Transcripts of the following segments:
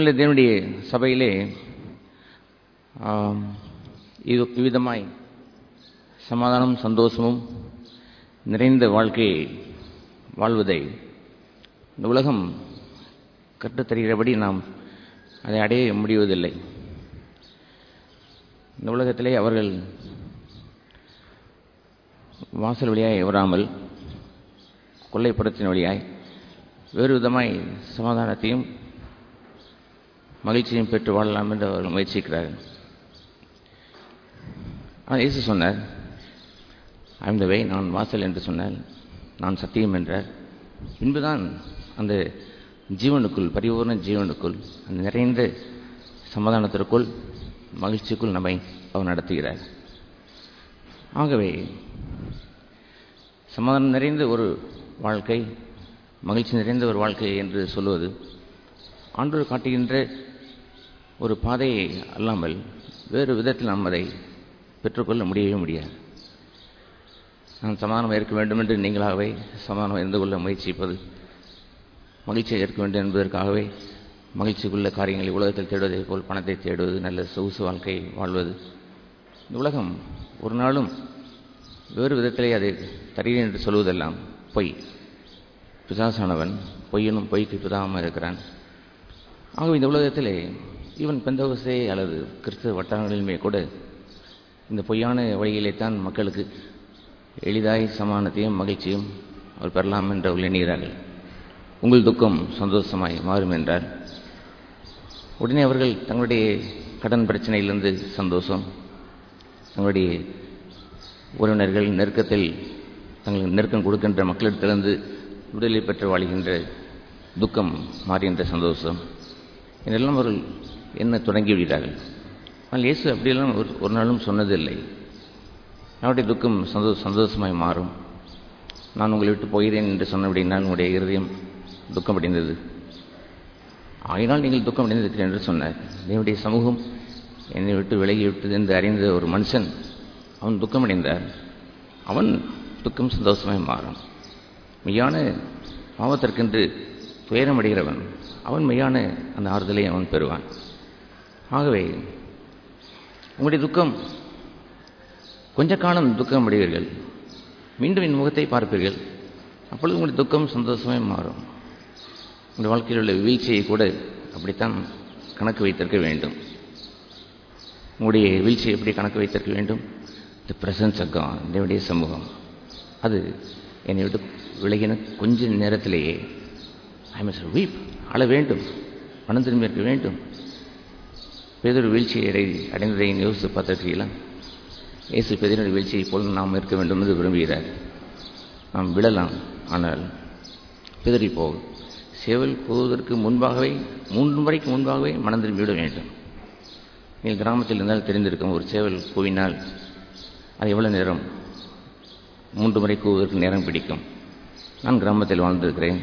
ஜீவனுள்ள தேவனுடைய சபையிலே ஆம், இது இவ்விதமாய் சமாதானம் சந்தோஷமும் நிறைந்த வாழ்க்கையை வாழ்வதை இந்த உலகம் கற்றுத்தருகிறபடி நாம் அதை அடைய முடிவதில்லை இந்த உலகத்திலே அவர்கள் வாசல் வழியாய் வராமல் கொள்ளைப்புறத்தின் வழியாய் வேறு விதமாய் சமாதானத்தையும் மகிழ்ச்சியும் பெற்று வாழலாம் என்று அவர்கள் முயற்சிக்கிறார்கள் ஆனால் இயேசு சொன்னார் ஐம் வே நான் வாசல் என்று சொன்னார் நான் சத்தியம் என்றார் பின்புதான் அந்த ஜீவனுக்குள் பரிபூர்ண ஜீவனுக்குள் அந்த நிறைந்த சமாதானத்திற்குள் மகிழ்ச்சிக்குள் நம்மை அவர் நடத்துகிறார் ஆகவே சமாதானம் நிறைந்த ஒரு வாழ்க்கை மகிழ்ச்சி நிறைந்த ஒரு வாழ்க்கை என்று சொல்வது ஆண்டோர் காட்டுகின்ற ஒரு பாதையை அல்லாமல் வேறு விதத்தில் நாம் அதை பெற்றுக்கொள்ள முடியவே முடியாது நான் சமாதானம் இருக்க வேண்டும் என்று நீங்களாகவே சமாதானம் இருந்து கொள்ள முயற்சிப்பது மகிழ்ச்சியை ஏற்க வேண்டும் என்பதற்காகவே மகிழ்ச்சிக்குள்ள காரியங்களை உலகத்தில் தேடுவதை போல் பணத்தை தேடுவது நல்ல சொகுசு வாழ்க்கை வாழ்வது இந்த உலகம் ஒரு நாளும் வேறு விதத்திலே அதை தருகிறேன் என்று சொல்வதெல்லாம் பொய் பிசாசானவன் பொய்யனும் பொய்க்கு பிதாமல் இருக்கிறான் ஆகவே இந்த உலகத்திலே ஈவன் பெந்தவசே அல்லது கிறிஸ்தவ வட்டாரங்களிலுமே கூட இந்த பொய்யான வழியிலே தான் மக்களுக்கு எளிதாய் சமானத்தையும் மகிழ்ச்சியும் அவர் பெறலாம் என்று அவர்கள் எண்ணுகிறார்கள் உங்கள் துக்கம் சந்தோஷமாய் மாறும் என்றார் உடனே அவர்கள் தங்களுடைய கடன் பிரச்சனையிலிருந்து சந்தோஷம் தங்களுடைய உறவினர்கள் நெருக்கத்தில் தங்களுக்கு நெருக்கம் கொடுக்கின்ற மக்களிடத்திலிருந்து விடுதலை பெற்று வாழ்கின்ற துக்கம் மாறுகின்ற சந்தோஷம் இதெல்லாம் அவர்கள் என்ன தொடங்கி விடுகிறார்கள் ஆனால் இயேசு அப்படியெல்லாம் ஒரு ஒரு நாளும் சொன்னதில்லை அவருடைய துக்கம் சந்தோஷ சந்தோஷமாய் மாறும் நான் உங்களை விட்டு போகிறேன் என்று சொன்னபடினால் உங்களுடைய இருதயம் துக்கம் அடைந்தது ஆயினால் நீங்கள் துக்கம் அடைந்திருக்கிறேன் என்று சொன்னார் என்னுடைய சமூகம் என்னை விட்டு விலகி விட்டது என்று அறிந்த ஒரு மனுஷன் அவன் துக்கம் அடைந்தார் அவன் துக்கம் சந்தோஷமாய் மாறும் மெய்யான பாவத்திற்கென்று துயரம் அடைகிறவன் அவன் மெய்யான அந்த ஆறுதலை அவன் பெறுவான் ஆகவே உங்களுடைய துக்கம் கொஞ்ச காலம் துக்கம் அடைவீர்கள் மீண்டும் என் முகத்தை பார்ப்பீர்கள் அப்பொழுது உங்களுடைய துக்கம் சந்தோஷமாய் மாறும் உங்களுடைய வாழ்க்கையில் உள்ள வீழ்ச்சியை கூட அப்படித்தான் கணக்கு வைத்திருக்க வேண்டும் உங்களுடைய வீழ்ச்சியை எப்படி கணக்கு வைத்திருக்க வேண்டும் தி பிரசன்ஸ் அக்கம் என்னுடைய சமூகம் அது என்னை விட்டு விலகின கொஞ்ச நேரத்திலேயே ஐ மஸ் வீப் அழ வேண்டும் மனம் திரும்பி இருக்க வேண்டும் பேதொரு வீழ்ச்சியை அடை அடைந்ததை யோசித்து பார்த்துருக்கீங்களா இயேசு பெதினுடைய வீழ்ச்சியை போல் நாம் இருக்க வேண்டும் என்று விரும்புகிறார் நாம் விடலாம் ஆனால் பிதறி போகும் சேவல் போவதற்கு முன்பாகவே மூன்று முறைக்கு முன்பாகவே மனம் திரும்பி விட வேண்டும் நீங்கள் கிராமத்தில் இருந்தால் தெரிந்திருக்கும் ஒரு சேவல் கூவினால் அது எவ்வளவு நேரம் மூன்று முறை கூவுவதற்கு நேரம் பிடிக்கும் நான் கிராமத்தில் வாழ்ந்திருக்கிறேன்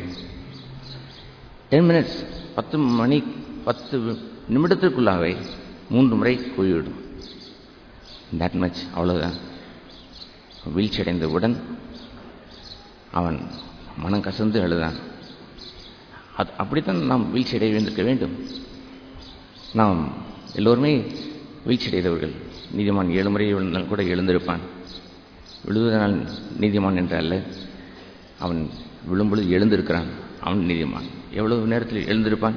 டென் மினிட்ஸ் பத்து மணி பத்து நிமிடத்திற்குள்ளாகவே மூன்று முறை கூவிவிடும் தட் மச் அவ்வளோதான் வீழ்ச்சி அடைந்தவுடன் அவன் மனம் கசந்து அழுதான் அது அப்படித்தான் நாம் வீழ்ச்சி அடைய வேண்டியிருக்க வேண்டும் நாம் எல்லோருமே வீழ்ச்சி அடைந்தவர்கள் நீதிமான் ஏழு முறை விழுந்தால் கூட எழுந்திருப்பான் விழுவதனால் நீதிமான் என்ற அல்ல அவன் விழும்பொழுது எழுந்திருக்கிறான் அவன் நீதிமான் எவ்வளவு நேரத்தில் எழுந்திருப்பான்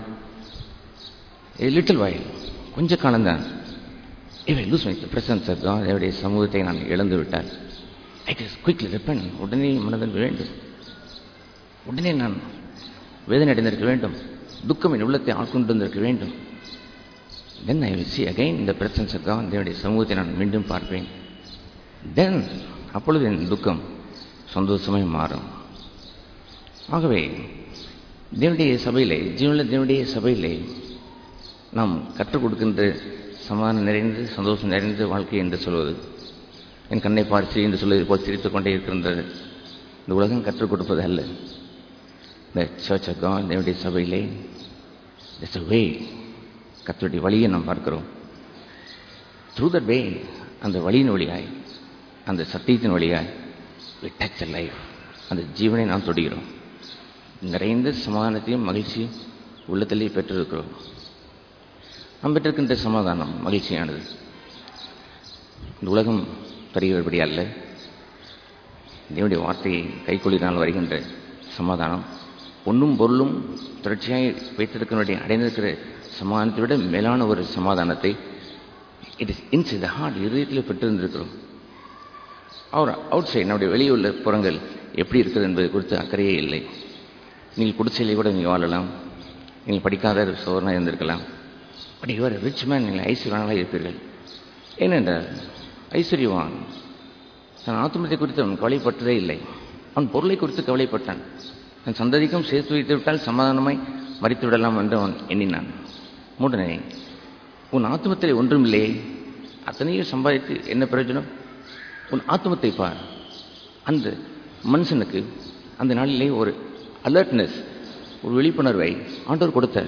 லிட்டில் வாயில் கொஞ்ச காலம்தான் இவை லூஸ் மை பிரசன்ஸ் தான் என்னுடைய சமூகத்தை நான் இழந்து விட்டால் ஐ ஜஸ்ட் குயிக்லி ரிப்பன் உடனே மனதில் வேண்டும் உடனே நான் வேதனை அடைந்திருக்க வேண்டும் துக்கம் என் உள்ளத்தை ஆட்கொண்டு வந்திருக்க வேண்டும் then I will see again இந்த பிரசன்ஸ் தான் என்னுடைய சமூகத்தை நான் மீண்டும் பார்ப்பேன் தென் அப்பொழுது என் துக்கம் சந்தோஷமாய் மாறும் ஆகவே தேவனுடைய சபையிலே ஜீவனில் தேவனுடைய சபையிலே நாம் கற்றுக் கொடுக்கின்ற சமாதானம் நிறைந்து சந்தோஷம் நிறைந்த வாழ்க்கை என்று சொல்வது என் கண்ணை பார்த்து என்று சொல்வதை போல் சிரித்துக் கொண்டே இருக்கின்றது இந்த உலகம் கற்றுக் கொடுப்பது அல்ல இந்த சர்ச் அக்கான் தேவனுடைய சபையிலே இட்ஸ் வே கத்தருடைய வழியை நாம் பார்க்கிறோம் த்ரூ த வே அந்த வழியின் வழியாய் அந்த சத்தியத்தின் வழியாய் வி டச் அ லைஃப் அந்த ஜீவனை நாம் தொடுகிறோம் நிறைந்த சமாதானத்தையும் மகிழ்ச்சியும் உள்ளத்திலே பெற்றிருக்கிறோம் நாம் பெற்றிருக்கின்ற சமாதானம் மகிழ்ச்சியானது இந்த உலகம் தருகிறபடி அல்ல தேவனுடைய வார்த்தையை கைக்கொள்ளினால் வருகின்ற சமாதானம் பொண்ணும் பொருளும் தொடர்ச்சியாய் வைத்திருக்கிறவருடைய அடைந்திருக்கிற சமாதானத்தை விட மேலான ஒரு சமாதானத்தை இட் இஸ் இன்ஸ் த ஹார்ட் இதயத்தில் பெற்றிருந்திருக்கிறோம் அவர் அவுட் சைட் நம்முடைய வெளியுள்ள புறங்கள் எப்படி இருக்குது என்பது குறித்து அக்கறையே இல்லை நீங்கள் குடிசையிலே கூட நீங்கள் வாழலாம் நீங்கள் படிக்காத சோதனாக இருந்திருக்கலாம் பட் யுவர் ரிச் மேன் நீங்கள் ஐஸ்வர்யனாக இருப்பீர்கள் ஏனென்றால் ஐஸ்வர்யவான் தன் ஆத்மத்தை குறித்து அவன் கவலைப்பட்டதே இல்லை அவன் பொருளை குறித்து கவலைப்பட்டான் தன் சந்ததிக்கும் சேர்த்து வைத்து விட்டால் சமாதானமாய் மறித்து விடலாம் என்று அவன் எண்ணினான் மூடனே உன் ஆத்மத்தில் ஒன்றும் இல்லையே அத்தனையும் சம்பாதித்து என்ன பிரயோஜனம் உன் ஆத்மத்தை பார் அந்த மனுஷனுக்கு அந்த நாளிலே ஒரு அலர்ட்னஸ் ஒரு விழிப்புணர்வை ஆண்டவர் கொடுத்தார்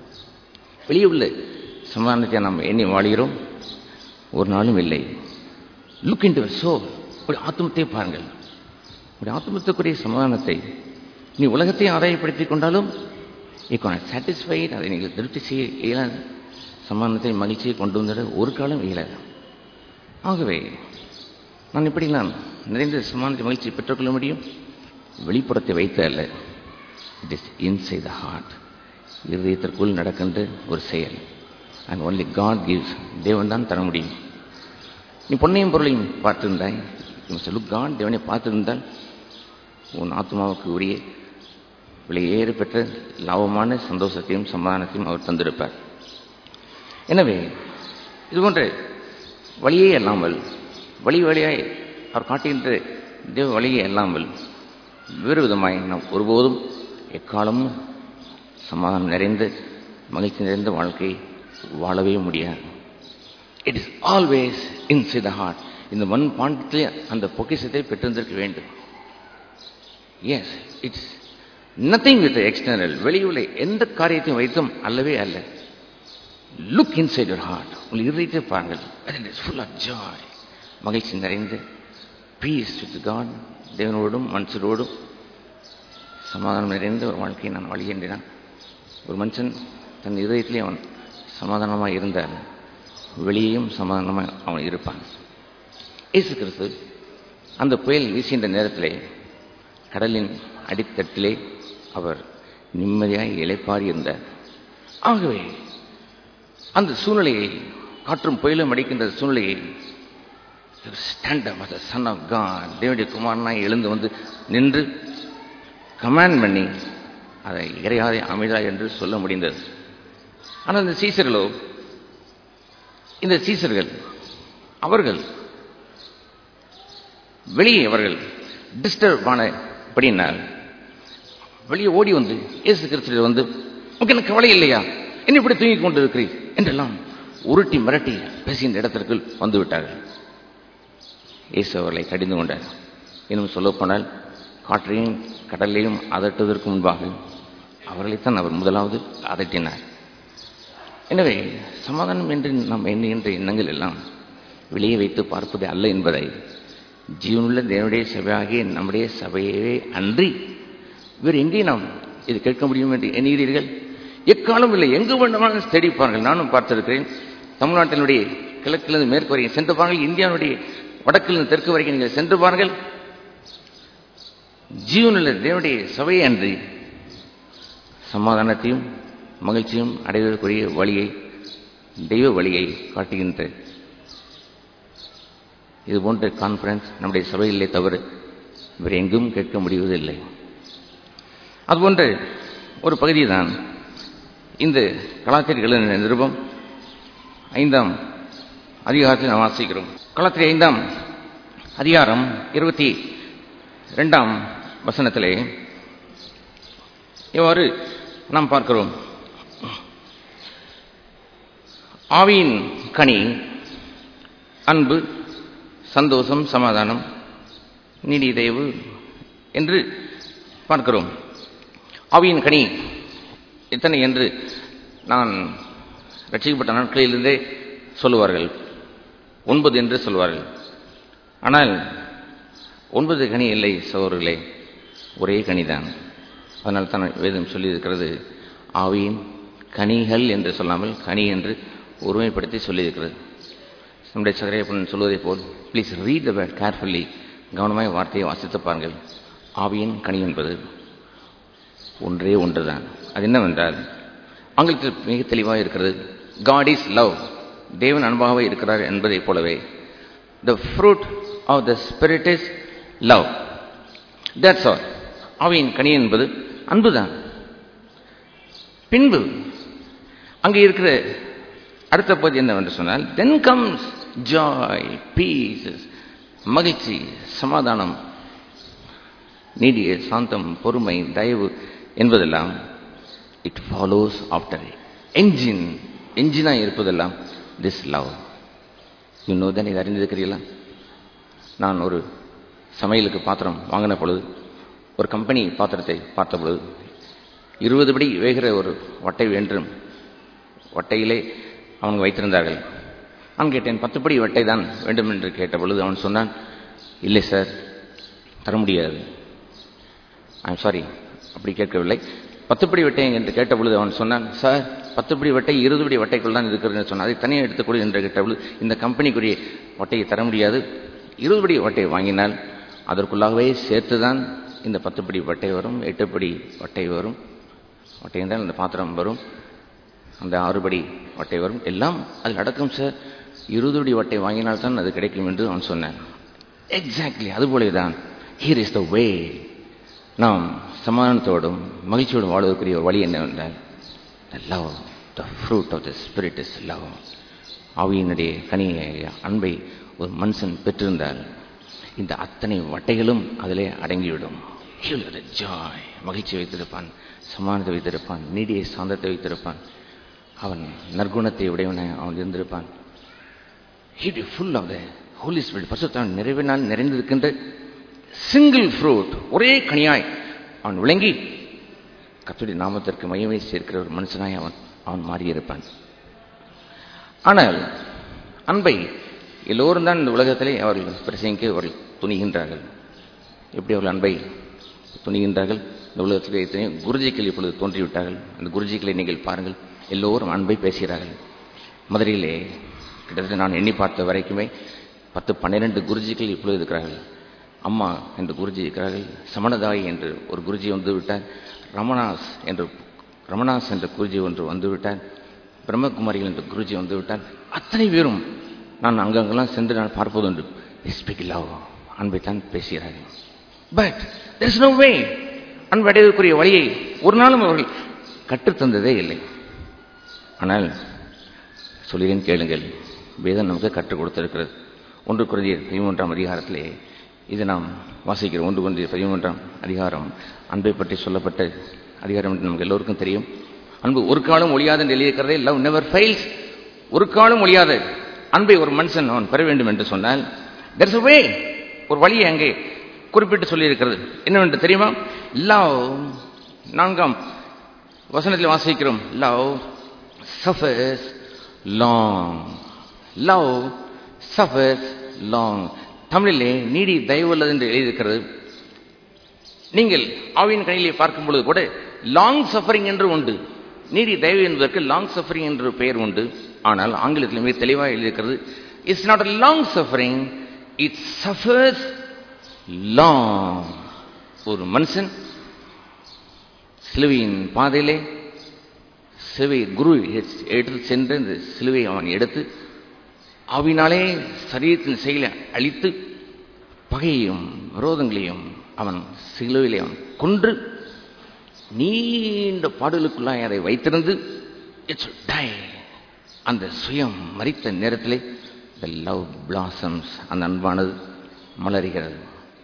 வெளியே உள்ள சமாதானத்தை நாம் எண்ணி வாழ்கிறோம் ஒரு நாளும் இல்லை லுக் இன் சோ ஒரு ஆத்மத்தை பாருங்கள் ஒரு ஆத்மத்துக்குரிய சமாதானத்தை நீ உலகத்தை ஆதாயப்படுத்திக் கொண்டாலும் சாட்டிஸ்ஃபைட் அதை நீங்கள் திருப்தி செய்ய இயலாது சமாதானத்தை மகிழ்ச்சியை கொண்டு வந்துட ஒரு காலம் இயலாது ஆகவே நான் இப்படி நான் நிறைந்த சமாதானத்தை மகிழ்ச்சி பெற்றுக்கொள்ள முடியும் வெளிப்புறத்தை வைத்து அல்ல it is inside the heart இருதயத்திற்குள் நடக்கின்ற ஒரு செயல் அண்ட் ஒன்லி காட் கிவ்ஸ் தேவன் தான் தர முடியும் நீ பொன்னையும் பொருளையும் பார்த்திருந்தாய் லுக் காட் தேவனை பார்த்திருந்தால் உன் ஆத்மாவுக்கு உரிய விலையேறு பெற்ற லாபமான சந்தோஷத்தையும் சமாதானத்தையும் அவர் தந்திருப்பார் எனவே இது போன்ற வழியே அல்லாமல் வழி வழியாய் அவர் காட்டுகின்ற தேவ வழியே அல்லாமல் வேறு விதமாய் நாம் ஒருபோதும் எக்காலமும் சமாதானம் நிறைந்த மகிழ்ச்சி நிறைந்த வாழ்க்கை வாழவே முடியாது it is always inside the heart இந்த மண் பாண்டத்திலே அந்த பொக்கிஷத்தை பெற்றிருந்திருக்க வேண்டும் yes it's nothing with external வெளியுள்ள எந்த காரியத்தையும் வைத்தும் அல்லவே அல்ல லுக் இன்சைட் யுவர் ஹார்ட் உங்கள் இருதயத்தை பாருங்கள் it is full of joy மகிழ்ச்சி நிறைந்த பீஸ் வித் காட் தேவனோடும் மனுஷரோடும் சமாதானம் நிறைந்த ஒரு வாழ்க்கையை நான் வாழ்கின்றேன் ஒரு மனுஷன் தன் இதயத்திலே அவன் சமாதானமாக இருந்தால் வெளியேயும் சமாதானமாக அவன் இருப்பான் இயேசு கிறிஸ்து அந்த புயல் வீசுகின்ற நேரத்திலே கடலின் அடித்தட்டிலே அவர் நிம்மதியாக இலைப்பாரி இருந்தார் ஆகவே அந்த சூழ்நிலையை காற்றும் புயலும் அடிக்கின்ற சூழ்நிலையை stand up as son of God தேவனுடைய குமாரனாய் எழுந்து வந்து நின்று கமாண்ட் பண்ணி அதை இறையாதே அமைதா என்று சொல்ல முடிந்தது ஆனால் இந்த சீசர்களோ இந்த சீசர்கள் அவர்கள் வெளியே அவர்கள் டிஸ்டர்ப் ஆன அப்படின்னால் வெளியே ஓடி வந்து இயேசு கிறிஸ்துவர் வந்து உங்களுக்கு எனக்கு கவலை இல்லையா என்ன இப்படி தூங்கிக் கொண்டு இருக்கிறீர் என்றெல்லாம் உருட்டி மிரட்டி பேசுகின்ற இடத்திற்குள் வந்து விட்டார்கள் இயேசு அவர்களை கடிந்து கொண்டார் இன்னும் சொல்லப்போனால் காற்றையும் கடலையும் அதட்டுவதற்கு முன்பாக அவர்களைத்தான் அவர் முதலாவது அதட்டினார் எனவே சமாதானம் என்று நாம் எண்ணுகின்ற எண்ணங்கள் எல்லாம் வெளியே வைத்து பார்ப்பது அல்ல என்பதை ஜீவனுள்ள தேவனுடைய சபையாகிய நம்முடைய சபையவே அன்றி வேறு எங்கே நாம் இது கேட்க முடியும் என்று எண்ணுகிறீர்கள் எக்காலம் இல்லை எங்கு வேண்டுமானாலும் தேடிப்பார்கள் நானும் பார்த்திருக்கிறேன் தமிழ்நாட்டினுடைய கிழக்கிலிருந்து மேற்கு வரைக்கும் சென்று பாருங்கள் இந்தியாவுடைய வடக்கிலிருந்து தெற்கு வரைக்கும் நீங்கள் சென்று பாருங்கள் ஜீவனுள்ள தேவனுடைய சபையை அன்றி சமாதானத்தையும் மகிழ்ச்சியும் அடைவதற்குரிய வழியை தெய்வ வழியை காட்டுகின்ற இது போன்ற கான்ஃபரன்ஸ் நம்முடைய சபையிலே தவிர வேறு எங்கும் கேட்க முடிவதில்லை அதுபோன்ற ஒரு பகுதி தான் இந்த கலாச்சார நிருபம் ஐந்தாம் அதிகாரத்தில் நாம் வாசிக்கிறோம் கலாத்திரி ஐந்தாம் அதிகாரம் இருபத்தி ரெண்டாம் வசனத்திலே இவ்வாறு நாம் பார்க்கிறோம் ஆவியின் கனி அன்பு சந்தோஷம் சமாதானம் நீடி தயவு என்று பார்க்கிறோம் ஆவியின் கனி எத்தனை என்று நான் ரட்சிக்கப்பட்ட நாட்களிலிருந்தே சொல்லுவார்கள் ஒன்பது என்று சொல்வார்கள் ஆனால் ஒன்பது கனி இல்லை சோர்களே ஒரே கனிதான் அதனால் தான் வேதம் சொல்லியிருக்கிறது ஆவியின் கனிகள் என்று சொல்லாமல் கனி என்று ஒருமைப்படுத்தி சொல்லியிருக்கிறது நம்முடைய சகரையப்பன் சொல்வதைப் போல் please read the word carefully கவனமாய் வார்த்தையை வாசித்து பாருங்கள் ஆவியின் கனி என்பது ஒன்றே ஒன்றுதான் அது என்னவென்றால் ஆங்கிலத்தில் மிக தெளிவாக இருக்கிறது காட் இஸ் லவ் தேவன் அன்பாகவே இருக்கிறார் என்பதைப் போலவே the fruit of the spirit is love that's all ஆவியின் கனி என்பது அன்புதான் பின்பு அங்கே இருக்கிற அடுத்த பகுதி என்னவென்று சொன்னால் தென் கம்ஸ் ஜாய் பீஸ் மகிழ்ச்சி சமாதானம் நீடிய சாந்தம் பொறுமை தயவு என்பதெல்லாம் இட் ஃபாலோஸ் ஆஃப்டர் என்ஜின் என்ஜினாக இருப்பதெல்லாம் திஸ் லவ் இன்னும் தான் இதை அறிந்திருக்கிறீர்களா நான் ஒரு சமையலுக்கு பாத்திரம் வாங்கின பொழுது ஒரு கம்பெனி பாத்திரத்தை பார்த்த பொழுது இருபது படி வேகிற ஒரு வட்டை வேண்டும் வட்டையிலே அவங்க வைத்திருந்தார்கள் நான் கேட்டேன் பத்து படி வட்டை தான் வேண்டும் என்று கேட்ட பொழுது அவன் சொன்னான் இல்லை சார் தர முடியாது ஐம் சாரி அப்படி கேட்கவில்லை பத்துப்படி வட்டை என்று கேட்ட பொழுது அவன் சொன்னான் சார் பத்துப்படி வட்டை இருபது வட்டைக்குள் தான் இருக்கிறதுன்னு சொன்னான் அதை தனியாக எடுத்துக்கொடு என்று கேட்ட பொழுது இந்த கம்பெனிக்குரிய வட்டையை தர முடியாது இருபது வட்டையை வாங்கினால் அதற்குள்ளாகவே சேர்த்து தான் இந்த பத்துப்படி வட்டை வரும் எட்டுப்படி வட்டை வரும் வட்டையும் தான் இந்த பாத்திரம் வரும் அந்த ஆறுபடி வட்டை வரும் எல்லாம் அதில் அடக்கம் சார் இருபது வட்டை வாங்கினால் தான் அது கிடைக்கும் என்று அவன் சொன்னான் எக்ஸாக்ட்லி அதுபோலே தான் ஹீர் இஸ் த வே நாம் சமாதானத்தோடும் மகிழ்ச்சியோடும் வாழ்வதற்குரிய ஒரு வழி என்னவென்றால் the love the fruit of the spirit is love ஆவியினுடைய கனியை அன்பை ஒரு மனுஷன் பெற்றிருந்தால் இந்த அத்தனை வட்டைகளும் அதிலே அடங்கிவிடும் ஜாய் மகிழ்ச்சி வைத்திருப்பான் சமானத்தை வைத்திருப்பான் நீடிய சாந்தத்தை வைத்திருப்பான் அவன் நற்குணத்தை உடையவன அவன் இருந்திருப்பான் he be full of the Holy Spirit பரிசுத்தான் நிறைவினால் நிறைந்திருக்கின்ற சிங்கிள் ஃப்ரூட் ஒரே கனியாய் அவன் விளங்கி கத்துடைய நாமத்திற்கு மையமே சேர்க்கிற ஒரு மனுஷனாய் அவன் அவன் மாறியிருப்பான் ஆனால் அன்பை எல்லோரும் தான் இந்த உலகத்திலே அவர்கள் பிரசங்கிக்க அவர்கள் துணிகின்றார்கள் எப்படி அவர்கள் அன்பை துணிகின்றார்கள் இந்த உலகத்திலே எத்தனையோ குருஜிக்கள் இப்பொழுது தோன்றிவிட்டார்கள் அந்த குருஜிக்களை நீங்கள் பாருங்கள் எல்லோரும் அன்பை பேசுகிறார்கள் மதுரையிலே கிட்டத்தட்ட நான் எண்ணி பார்த்த வரைக்குமே பத்து பன்னிரண்டு குருஜிகள் இப்பொழுது இருக்கிறார்கள் அம்மா என்று குருஜி இருக்கிறார்கள் சமணதாய் என்று ஒரு குருஜி வந்து விட்டார் ரமணாஸ் என்று ரமணாஸ் என்ற குருஜி ஒன்று வந்து விட்டார் பிரம்மகுமாரிகள் என்ற குருஜி வந்து விட்டார் அத்தனை பேரும் நான் அங்கங்கெல்லாம் சென்று நான் பார்ப்பதுண்டு ஸ்பீக் லவ் அன்பைத்தான் பேசுகிறார்கள் but there is no way அன்பு அடைவதற்குரிய வழியை ஒரு நாளும் அவர்கள் கற்றுத்தந்ததே இல்லை ஆனால் சொல்கிறேன் கேளுங்கள் வேதம் நமக்கு கற்றுக் கொடுத்திருக்கிறது ஒன்று குறைந்தர் பதிமூன்றாம் அதிகாரத்திலே இது நாம் வாசிக்கிறோம் ஒன்று குறைந்தர் பதிமூன்றாம் அதிகாரம் அன்பை பற்றி சொல்லப்பட்ட அதிகாரம் என்று நமக்கு எல்லோருக்கும் தெரியும் அன்பு ஒரு காலம் ஒழியாத என்று எழுதியிருக்கிறதே லவ் நெவர் ஃபெயில்ஸ் ஒரு காலம் ஒழியாத அன்பை ஒரு மனுஷன் அவன் பெற வேண்டும் என்று சொன்னால் தெர்ஸ் வே ஒரு வழியை அங்கே குறிப்பிட்டு சொல்லியிருக்கிறது என்னவென்று தெரியுமா லவ் நான்காம் வசனத்தில் வாசிக்கிறோம் love suffers long love suffers long தமிழிலே நீடி தயவுள்ளது என்று எழுதியிருக்கிறது நீங்கள் ஆவியின் கணிலே பார்க்கும் பொழுது கூட லாங் சஃபரிங் என்று உண்டு நீடி தயவு என்பதற்கு லாங் சஃபரிங் என்று பெயர் உண்டு ஆனால் ஆங்கிலத்தில் மிக தெளிவாக எழுதியிருக்கிறது it's not a long suffering it suffers long ஒரு மனுஷன் சிலுவையின் பாதையிலே சிலுவை குரு எடுத்து சென்று இந்த சிலுவையை அவன் எடுத்து ஆவினாலே சரீரத்தின் செயலை அழித்து பகையையும் விரோதங்களையும் அவன் சிலுவையிலே அவன் கொன்று நீண்ட பாடலுக்குள்ளாய் அதை வைத்திருந்து இட்ஸ் டை அந்த சுயம் மறித்த நேரத்திலே த லவ் பிளாசம்ஸ் அந்த அன்பானது மலர்கிறது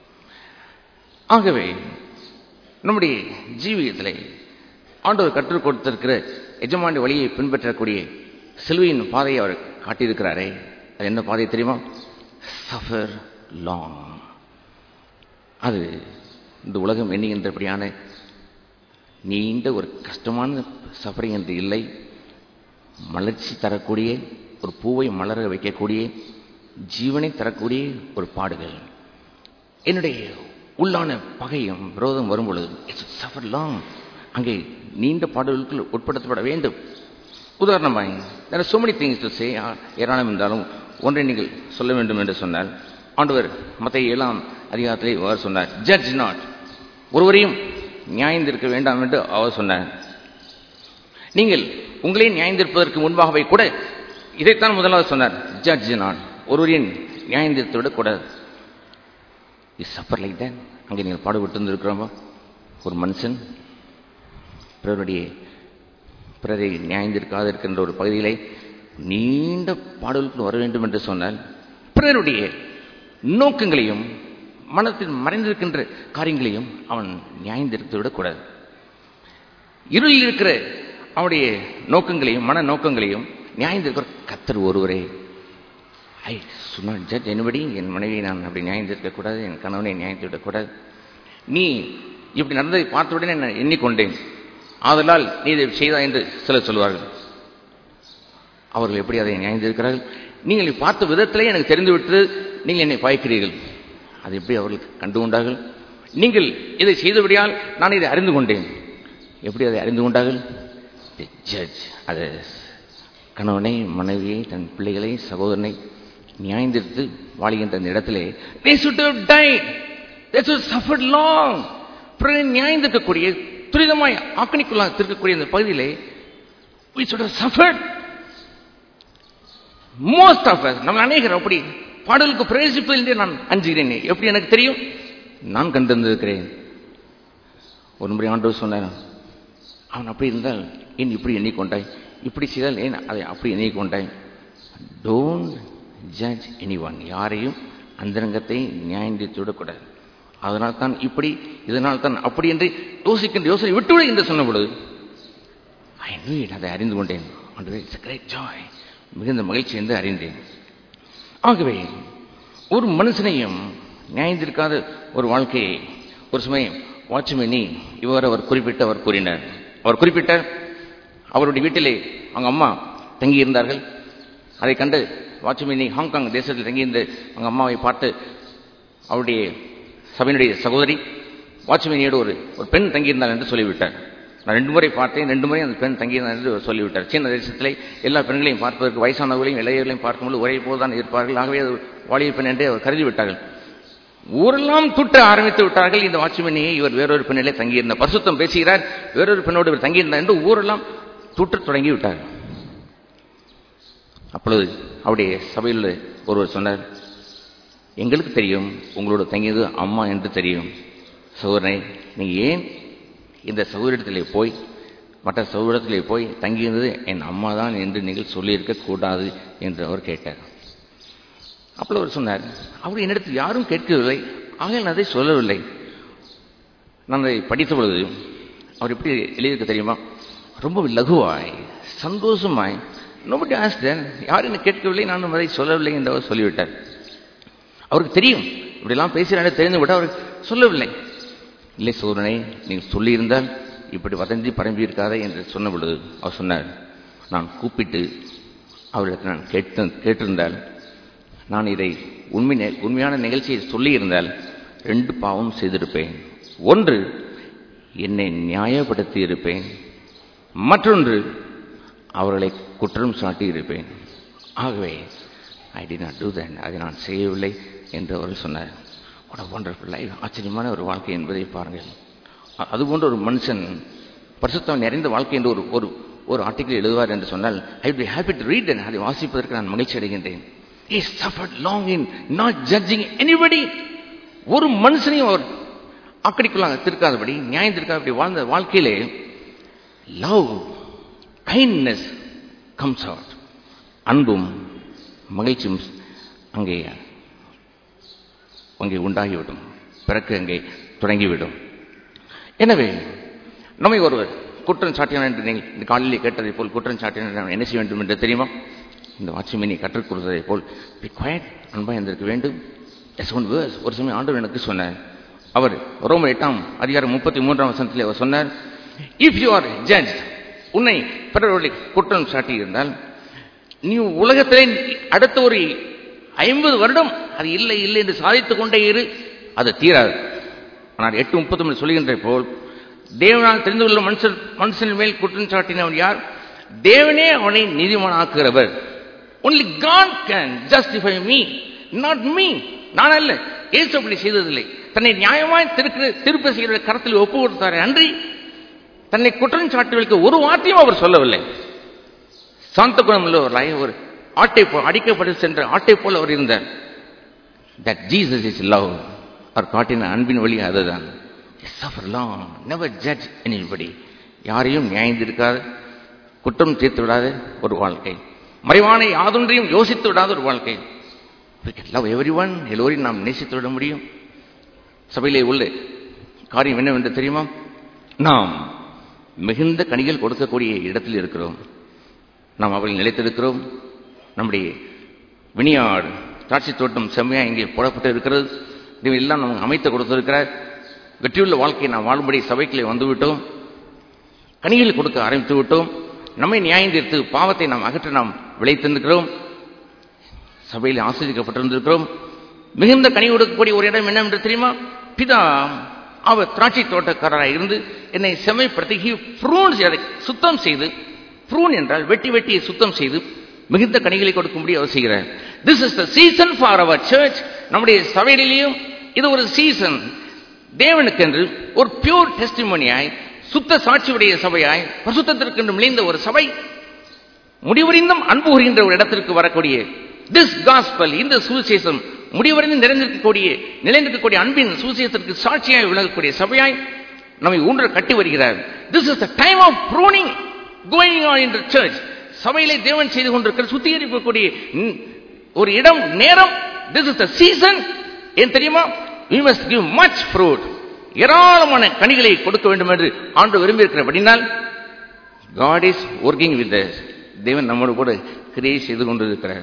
ஆகவே நம்முடைய ஜீவியத்திலே ஆண்டவர் கற்றுக் கொடுத்திருக்கிற எஜமாண்டி வழியை பின்பற்றக்கூடிய சிலுவையின் பாதையை அவர் காட்டியிருக்கிறாரே அது என்ன பாதை தெரியுமா சஃபர் லாங் அது இந்த உலகம் எண்ணுகின்றபடியான நீண்ட ஒரு கஷ்டமான சஃபரிங் என்று இல்லை மலர்ச்சி தரக்கூடிய ஒரு பூவை மலர வைக்கக்கூடிய ஜீவனை தரக்கூடிய ஒரு பாடுகள் என்னுடைய உள்ளான பகையும் விரோதம் வரும் பொழுது இட்ஸ் சஃபர் லாங் அங்கே நீண்ட பாடுகளுக்கு உட்படுத்தப்பட வேண்டும் உதாரணமாய் there are so many things to say ஏராளம் இருந்தாலும் ஒன்றை நீங்கள் சொல்ல வேண்டும் என்று சொன்னால் ஆண்டவர் மத்திய ஏழாம் அதிகாரத்திலே அவர் சொன்னார் ஜட்ஜ் நாட் ஒருவரையும் நியாயந்திருக்க வேண்டாம் என்று அவர் சொன்னார் நீங்கள் உங்களே நியாயந்திருப்பதற்கு முன்பாகவே கூட இதைத்தான் முதலாவது சொன்னார் ஜட்ஜ் நாட் ஒருவரையும் நியாயந்திருத்து விடக்கூடாது இஸ் சப்பர் லைக் தான் அங்கே நீங்கள் பாடுபட்டு இருக்கிறோமா ஒரு மனுஷன் பிறருடைய பிறரை நியாயந்திருக்காது இருக்கின்ற ஒரு பகுதியிலே நீண்ட பாடலுக்கு வர வேண்டும் என்று சொன்னால் பிறருடைய நோக்கங்களையும் மனத்தில் மறைந்திருக்கின்ற காரியங்களையும் அவன் நியாயந்திருத்து விடக்கூடாது இருளில் இருக்கிற அவனுடைய நோக்கங்களையும் மன நோக்கங்களையும் நியாயந்திருக்கிற கத்தர் ஒருவரே ஐ சுனாட் ஜட்ஜ் என்னபடி என் மனைவியை நான் அப்படி நியாயந்திருக்கக்கூடாது என் கணவனை நியாயந்திருக்கக்கூடாது நீ இப்படி நடந்ததை பார்த்தவுடனே நான் எண்ணிக்கொண்டேன் ஆதலால் நீ இதை செய்தா என்று சிலர் சொல்வார்கள் அவர்கள் எப்படி அதை நியாயந்திருக்கிறார்கள் நீங்கள் பார்த்த விதத்திலே எனக்கு தெரிந்துவிட்டது நீங்கள் என்னை பாய்க்கிறீர்கள் அது எப்படி அவர்கள் கண்டு கொண்டார்கள் நீங்கள் இதை செய்தபடியால் நான் இதை அறிந்து கொண்டேன் எப்படி அதை அறிந்து கொண்டார்கள் ஜட்ஜ் அது கணவனை மனைவியை தன் பிள்ளைகளை சகோதரனை நியாயந்திருத்து வாழ்கின்ற அந்த இடத்திலே they should have died they should have suffered long பிறகு நியாயந்திருக்கக்கூடிய துரிதமாய் ஆக்கணிக்குள்ளாக இருக்கக்கூடிய இந்த பகுதியிலே we should have suffered most of us நம்ம அநேகர் அப்படி பாடலுக்கு பிரவேசிப்பதிலே நான் அஞ்சுகிறேன் எப்படி எனக்கு தெரியும் நான் கண்டிருந்திருக்கிறேன் ஒரு முறை ஆண்டவர் சொன்னார் அவன் அப்படி இருந்தால் ஏன் இப்படி எண்ணிக்கொண்டாய் இப்படி செய்தால் ஏன் அதை அப்படி எண்ணிக்கொண்டாய் டோன்ட் ஜட்ஜ் எனி ஒன் யாரையும் அந்தரங்கத்தை நியாயந்தித்து விடக்கூடாது அதனால் தான் இப்படி இதனால் தான் அப்படி என்று யோசிக்கின்ற யோசனை விட்டுவிட என்று சொன்ன பொழுது ஐ நூ இட் அதை அறிந்து கொண்டேன் ஆண்டவரே இட்ஸ் கிரேட் ஜாய் மிகுந்த மகிழ்ச்சி என்று அறிந்தேன் ஆகவே ஒரு மனுஷனையும் நியாயந்திருக்காத ஒரு வாழ்க்கையை ஒரு சமயம் வாட்ச்மேனி இவர் அவர் குறிப்பிட்டு அவர் கூறினார் அவர் குறிப்பிட்டார் அவருடைய வீட்டிலே அவங்க அம்மா தங்கியிருந்தார்கள் அதை கண்டு வாட்ச்மேனி ஹாங்காங் தேசத்தில் தங்கியிருந்த அவங்க அம்மாவை பார்த்து அவருடைய சபையினுடைய சகோதரி வாட்ச்மேனியோடு ஒரு ஒரு பெண் தங்கியிருந்தாள் என்று சொல்லிவிட்டார் நான் ரெண்டு முறை பார்த்தேன் ரெண்டு முறை அந்த பெண் தங்கியிருந்தார் என்று சொல்லிவிட்டார் சீன தேசத்திலே எல்லா பெண்களையும் பார்ப்பதற்கு வயசானவர்களையும் இளையர்களையும் பார்க்கும்போது ஒரே போல் தான் இருப்பார்கள் ஆகவே அது வாலிய பெண் என்று அவர் கருதி விட்டார்கள் ஊரெல்லாம் துட்ட ஆரம்பித்து விட்டார்கள் இந்த வாட்ச்மேனியை இவர் வேறொரு பெண்ணிலே தங்கியிருந்த பரிசுத்தம் பேசுகிறார் வேறொரு பெண்ணோடு இவர் தங்கியிருந்தார் என்று ஊரெல்லாம் துட்டத் தொடங்கி விட்டார்கள் அப்பொழுது அவருடைய சபையில் ஒருவர் சொன்னார் எங்களுக்கு தெரியும் உங்களோட தங்கியது அம்மா என்று தெரியும் சகோதரனை நீங்க ஏன் இந்த சகோதரத்திலே போய் மற்ற சகோதரத்திலே போய் தங்கியிருந்தது என் அம்மா தான் என்று நீங்கள் சொல்லியிருக்க கூடாது என்று அவர் கேட்டார் அப்பொழுது அவர் சொன்னார் அவர் என்னிடத்தில் யாரும் கேட்கவில்லை ஆக நான் அதை சொல்லவில்லை நான் அதை படித்த பொழுது அவர் எப்படி எழுதியிருக்க தெரியுமா ரொம்ப லகுவாய் சந்தோஷமாய் நோபடி ஆஸ்டன் யாரும் என்ன கேட்கவில்லை நானும் அதை சொல்லவில்லை என்று அவர் சொல்லிவிட்டார் அவருக்கு தெரியும் இப்படிலாம் பேசுகிறாங்க தெரிந்து விட அவர் சொல்லவில்லை இல்லை சோதனை நீங்கள் சொல்லியிருந்தால் இப்படி வதந்தி பரம்பி இருக்காதே என்று சொன்ன பொழுது அவர் சொன்னார் நான் கூப்பிட்டு அவரிடத்தில் நான் கேட்டு கேட்டிருந்தால் நான் இதை உண்மை உண்மையான நிகழ்ச்சியை சொல்லியிருந்தால் ரெண்டு பாவம் செய்திருப்பேன் ஒன்று என்னை நியாயப்படுத்தி இருப்பேன் மற்றொன்று அவர்களை குற்றம் சாட்டி இருப்பேன் ஆகவே I'd not do that அதை நான் செய்யவில்லை என்று அவர் சொன்னார் ஒரு ஒண்டர்ஃபுல் லைஃப் ஆச்சரியமான ஒரு வாழ்க்கை என்பதை பாருங்கள் அதுபோன்ற ஒரு மனுஷன் பரிசுத்தம் நிறைந்த வாழ்க்கை என்று ஒரு ஒரு ஒரு ஆர்டிக்கிள் எழுதுவார் என்று சொன்னால் I be happy to read அதை வாசிப்பதற்கு நான் மகிழ்ச்சி அடைகின்றேன் he suffered long in not judging anybody ஒரு மனுஷனையும் அவர் ஆக்கடிக்குள்ளாக திருக்காதபடி நியாயம் திருக்காதபடி வாழ்ந்த வாழ்க்கையிலே லவ் கைண்ட்னஸ் கம்ஸ் அவுட் அன்பும் மகிழ்ச்சியும் அங்கே அங்கே உண்டாகிவிடும் பிறகு அங்கே தொடங்கிவிடும் எனவே நம்மை ஒருவர் குற்றம் சாட்டினார் என்று நீங்கள் இந்த காலையிலே கேட்டதை போல் குற்றம் சாட்டினார் என்ன செய்ய வேண்டும் என்று தெரியுமா இந்த வாட்சிமேனை கற்றுக் கொடுத்ததை போல் பி குவாய்ட் அன்பாக இருந்திருக்க வேண்டும் எஸ் ஒன் வேர்ஸ் ஒரு சமயம் ஆண்டவர் எனக்கு சொன்னார் அவர் ரோம எட்டாம் அதிகாரம் முப்பத்தி மூன்றாம் வசனத்தில் அவர் சொன்னார் இஃப் யூ ஆர் ஜட்ஜ் உன்னை பிறருடைய குற்றம் சாட்டி இருந்தால் நீ உலகத்திலே அடுத்த ஒரு ஐம்பது வருடம் அது இல்லை இல்லை என்று சாதித்துக் கொண்டே இரு அது தீராது ஆனால் எட்டு முப்பத்தி மூணு சொல்லுகின்ற போல் தேவனால் தெரிந்து கொள்ள மனுஷன் மனுஷன் மேல் குற்றம் சாட்டினவன் யார் தேவனே அவனை நீதிமானாக்குகிறவர் only God can justify me not me நான் அல்ல இயேசு அப்படி செய்ததில்லை தன்னை நியாயமாய் திருக்கு திருப்ப செய்கிற கரத்தில் ஒப்பு கொடுத்தாரே அன்றி தன்னை குற்றம் சாட்டுவதற்கு ஒரு வார்த்தையும் அவர் சொல்லவில்லை சாந்த குணம் உள்ளவர்களாய் ஒரு ஆட்டை போ அடிக்கப்பட்டு சென்ற ஆட்டை போல் அவர் இருந்தார் தட் ஜீசஸ் இஸ் லவ் அவர் காட்டின அன்பின் வழி அதுதான் suffer long never judge anybody யாரையும் நியாயந்திருக்காத குற்றம் தீர்த்து விடாத ஒரு வாழ்க்கை மறைவான யாதொன்றையும் யோசித்து விடாத ஒரு வாழ்க்கை லவ் எவ்ரி ஒன் எல்லோரையும் நாம் நேசித்து விட முடியும் சபையிலே உள்ள காரியம் என்னவென்று தெரியுமா நாம் மிகுந்த கனிகள் கொடுக்கக்கூடிய இடத்தில் இருக்கிறோம் நாம் அவர்கள் நிலைத்திருக்கிறோம் நம்முடைய வினியாடு திராட்சை தோட்டம் செம்மையா இங்கே போடப்பட்டு இருக்கிறது இதையெல்லாம் நமக்கு அமைத்து கொடுத்திருக்கிறார் வெற்றியுள்ள வாழ்க்கையை நாம் வாழும்படி சபைக்குள்ளே வந்துவிட்டோம் கனிகள் கொடுக்க ஆரம்பித்து விட்டோம் நம்மை நியாயம் தீர்த்து பாவத்தை நாம் அகற்ற நாம் விளைத்திருக்கிறோம் சபையில் ஆசிரியக்கப்பட்டிருந்திருக்கிறோம் மிகுந்த கனி கொடுக்கக்கூடிய ஒரு இடம் என்னவென்று தெரியுமா பிதா அவர் திராட்சை தோட்டக்காரராக இருந்து என்னை செம்மைப்படுத்தி ப்ரூன் அதை சுத்தம் செய்து ப்ரூன் என்றால் வெட்டி வெட்டியை சுத்தம் செய்து மிகுந்த கனிகளை கொடுக்கும்படி அவர் செய்கிறார் this is the season for our church நம்முடைய சபையிலேயும் இது ஒரு சீசன் தேவனுக்கென்று ஒரு பியூர் டெஸ்டிமோனியாய் சுத்த சாட்சியுடைய சபையாய் பரிசுத்தத்திற்கென்று மிளைந்த ஒரு சபை முடிவறிந்தும் அன்பு கூறுகின்ற ஒரு இடத்திற்கு வரக்கூடிய திஸ் காஸ்பல் இந்த சுவிசேஷம் முடிவறிந்து நிறைந்திருக்கக்கூடிய நிலைந்திருக்கக்கூடிய அன்பின் சுவிசேஷத்திற்கு சாட்சியாய் விளங்கக்கூடிய சபையாய் நம்மை ஊன்ற கட்டி வருகிறார் this is the time of pruning going on in church சபையிலே தேவன் செய்து கொண்டிருக்கிற சுத்திகரிக்கக்கூடிய ஒரு இடம் நேரம் திஸ் இஸ் த சீசன் ஏன் தெரியுமா we must give much fruit ஏராளமான கனிகளை கொடுக்க வேண்டும் என்று ஆண்டு விரும்பி இருக்கிறபடினால் காட் இஸ் ஒர்க்கிங் வித் தேவன் நம்மோடு கூட கிரியை செய்து கொண்டிருக்கிறார்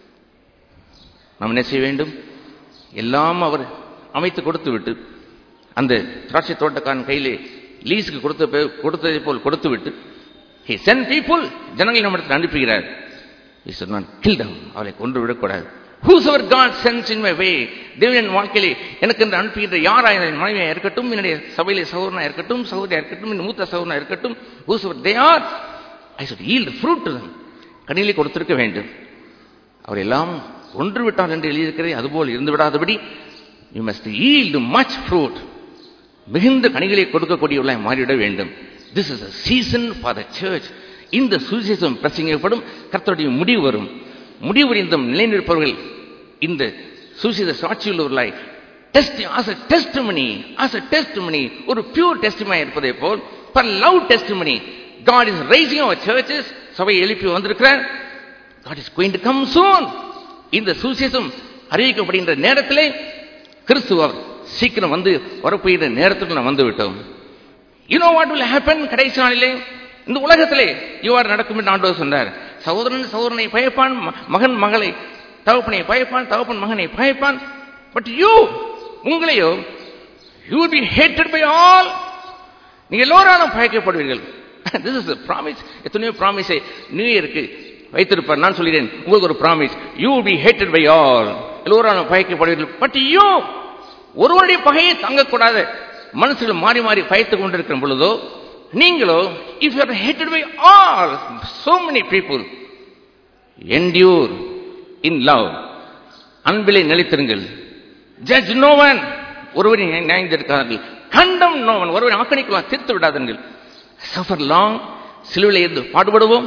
நாம் என்ன செய்ய வேண்டும் எல்லாம் அவர் அமைத்து கொடுத்து விட்டு அந்த திராட்சை தோட்டக்காரன் கையிலே லீஸுக்கு கொடுத்த கொடுத்ததை போல் கொடுத்து விட்டு ஹி சென்ட் பீப்புள் ஜனங்களை நம்மிடத்தில் அனுப்புகிறார் he should not kill them அவரை கொன்று விடக்கூடாது whosoever God sends in my way தேவன் வாழ்க்கையிலே எனக்கு என்று அனுப்புகின்ற யாராய் என் மனைவியாக இருக்கட்டும் என்னுடைய சபையிலே சகோதரனா இருக்கட்டும் சகோதரியா இருக்கட்டும் என் மூத்த சகோதரனா இருக்கட்டும் whosoever they are I should yield fruit to them கனிகளை கொடுத்திருக்க வேண்டும் அவர் எல்லாம் ஒன்று விட்டார் என்று எழுதியிருக்கிறேன் அதுபோல் இருந்து விடாதபடி you must yield much fruit மிகுந்த கனிகளை கொடுக்கக்கூடியவர்களாய் மாறிவிட வேண்டும் this is a season for the church இந்த சுவிசேஷம் பிரசங்கப்படும் கர்த்தருடைய முடிவு வரும் முடிவறிந்தும் நிலைநிற்பவர்கள் இந்த சுவிசேஷ சாட்சியுள்ளவர்களாய் test as a testimony as a testimony ஒரு பியூர் டெஸ்டிமாய் இருப்பதை போல் பர் love testimony God is rising our churches சபை எழுப்பி வந்திருக்கிறார் God is going to come soon இந்த சுவிசேஷம் அறிவிக்கப்படுகின்ற நேரத்திலே கிறிஸ்துவர் சீக்கிரம் வந்து வரப்போகிற நேரத்துக்கு நாம் வந்து விட்டோம் you know what will happen கடைசி நாளிலே இந்த உலகத்திலே இவ்வாறு நடக்கும் என்று ஆண்டவர் சொன்னார் சகோதரன் சகோதரனை பயப்பான் மகன் மகளை தகப்பனை பயப்பான் தகப்பன் மகனை பயப்பான் பட் யூ உங்களையோ you be hated by all நீங்க எல்லோராலும் பயக்கப்படுவீர்கள் திஸ் இஸ் ப்ராமிஸ் எத்தனையோ ப்ராமிஸை நியூ இயருக்கு வைத்திருப்பார் நான் சொல்கிறேன் உங்களுக்கு ஒரு promise you be hated by all எல்லோராலும் பயக்கப்படுவீர்கள் பட் யூ ஒருவருடைய பகையை தாங்கக்கூடாது மனசுகள் மாறி மாறி பயத்து கொண்டிருக்கிற பொழுதோ நீங்களோ if you are hated by all so many people endure in love அன்பிலே நிலைத்திருங்கள் ஜட்ஜ் நோவன் ஒருவரை நியாய்ந்திருக்கார்கள் கண்டம் நோவன் ஒருவரை ஆக்கணிக்கலாம் தீர்த்து விடாதீர்கள் சஃபர் லாங் சிலுவிலே இருந்து பாடுபடுவோம்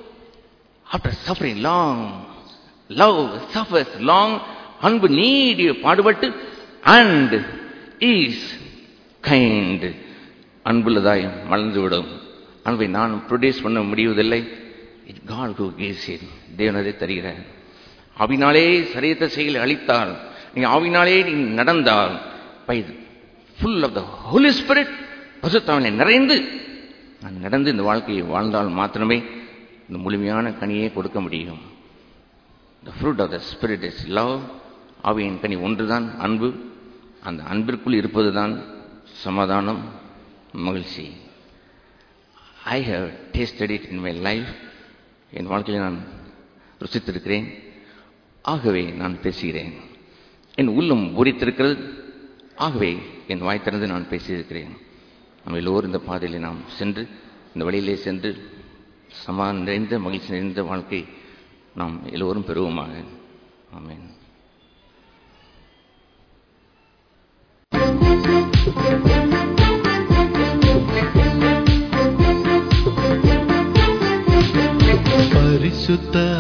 after suffering long love suffers long அன்பு நீடிய பாடுபட்டு அண்ட் ஈஸ் கைண்ட் அன்புள்ளதாய் மலர்ந்துவிடும் அன்பை நான் ப்ரொடியூஸ் பண்ண முடிவதில்லை it God who gives it தேவனதை தருகிறார் ஆவினாலே சரீரத்தை செயல் அளித்தால் நீ ஆவினாலே நீ நடந்தால் be full of the Holy Spirit பசுத்தவனை நிறைந்து நான் நடந்து இந்த வாழ்க்கையை வாழ்ந்தால் மாத்திரமே இந்த முழுமையான கனியை கொடுக்க முடியும் the fruit of the spirit is love ஆவியின் கனி ஒன்றுதான் அன்பு அந்த அன்பிற்குள் இருப்பதுதான் சமாதானம் மகிழ்ச்சி I have tasted it in my life என் வாழ்க்கையில் நான் ருசித்திருக்கிறேன் ஆகவே நான் பேசுகிறேன் என் உள்ளம் உரித்திருக்கிறது ஆகவே என் வாய் திறந்து நான் பேசியிருக்கிறேன் நம்ம எல்லோரும் இந்த பாதையில் நாம் சென்று இந்த வழியிலே சென்று சமாதானம் நிறைந்த மகிழ்ச்சி நிறைந்த வாழ்க்கை நாம் எல்லோரும் பெறுவோமாக ஆமென் பரிசுத்த